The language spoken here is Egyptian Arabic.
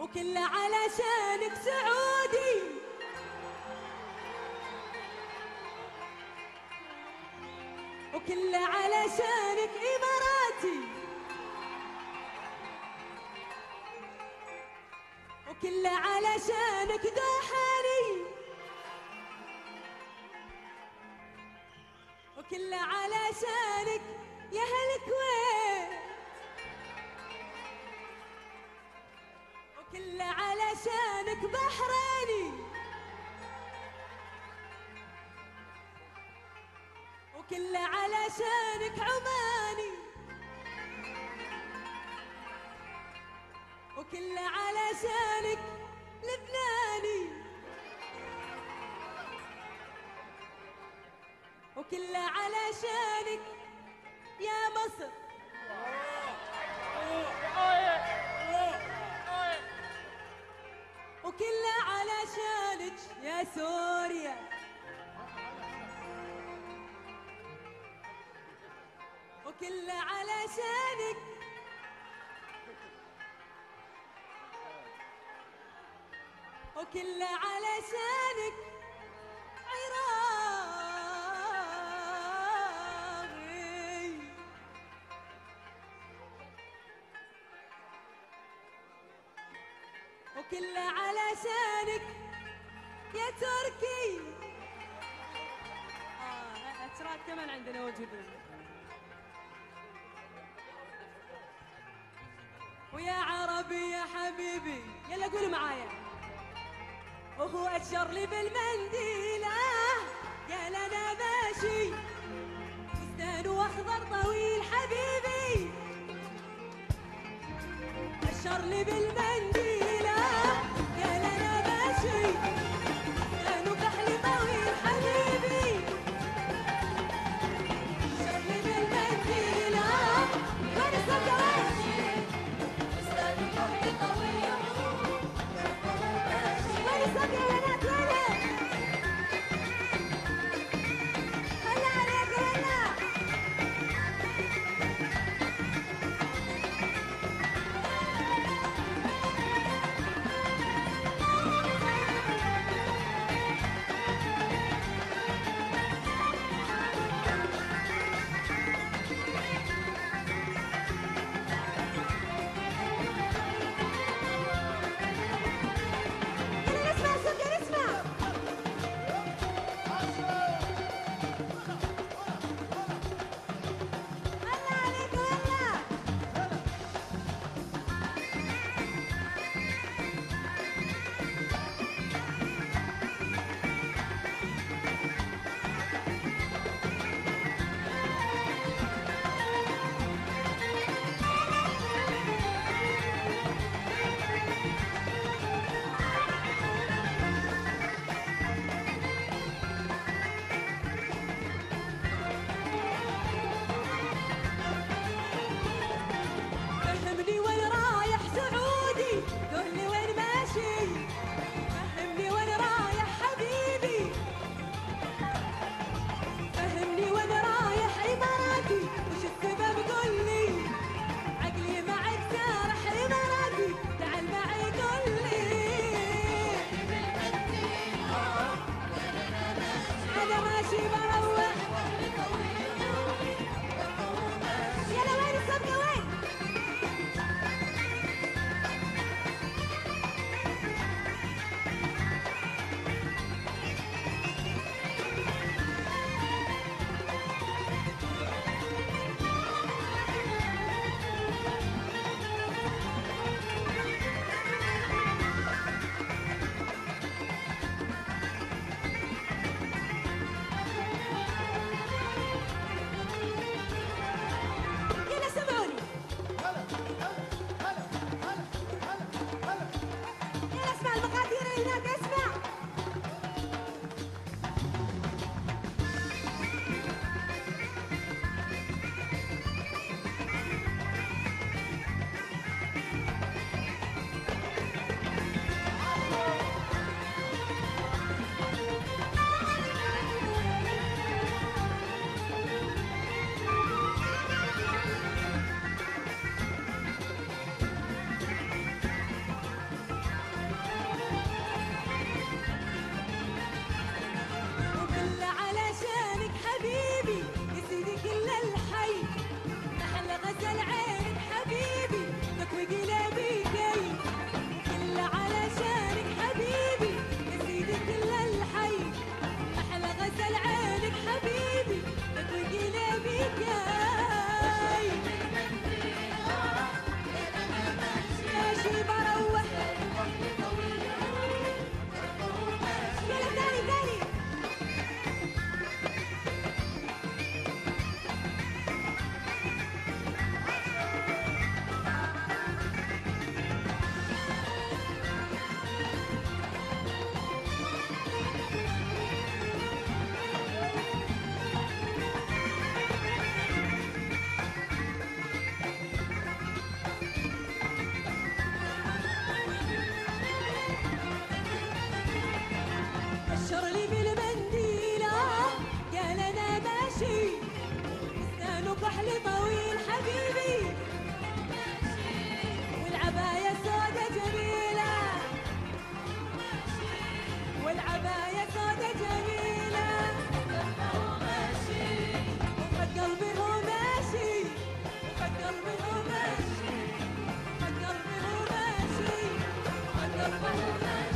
وكله علشانك سعودي وكله علشانك إماراتي وكله علشانك دوحاني وكله علشانك يا هالكويت وكله علشانك بحريني وكله علشانك عماني وكله علشانك لبناني وكله علشانك يا مصر وكله علشانك يا سوريا وكله علشانك وكله علشانك عراقي وكله علشانك يا تركي آه أتراك كمان عندنا موجودين ويا عربي يا حبيبي يلا قولوا معايا وهو أشر لي بالمنديل آه قال أنا ماشي فستان وأخضر طويل حبيبي أشر لي بالمنديل آه قال أنا ماشي فستان وكحلي طويل حبيبي أشر لي بالمنديل آه وين السكرات وين السكرات وين هلا عليك هلا الكحل طويل حبيبي والعباية سودة جميلة والعباية سودة جميلة وفك قلبي هو ماشي وفك قلبي هو ماشي وفك قلبي هو ماشي وفك قلبي هو ماشي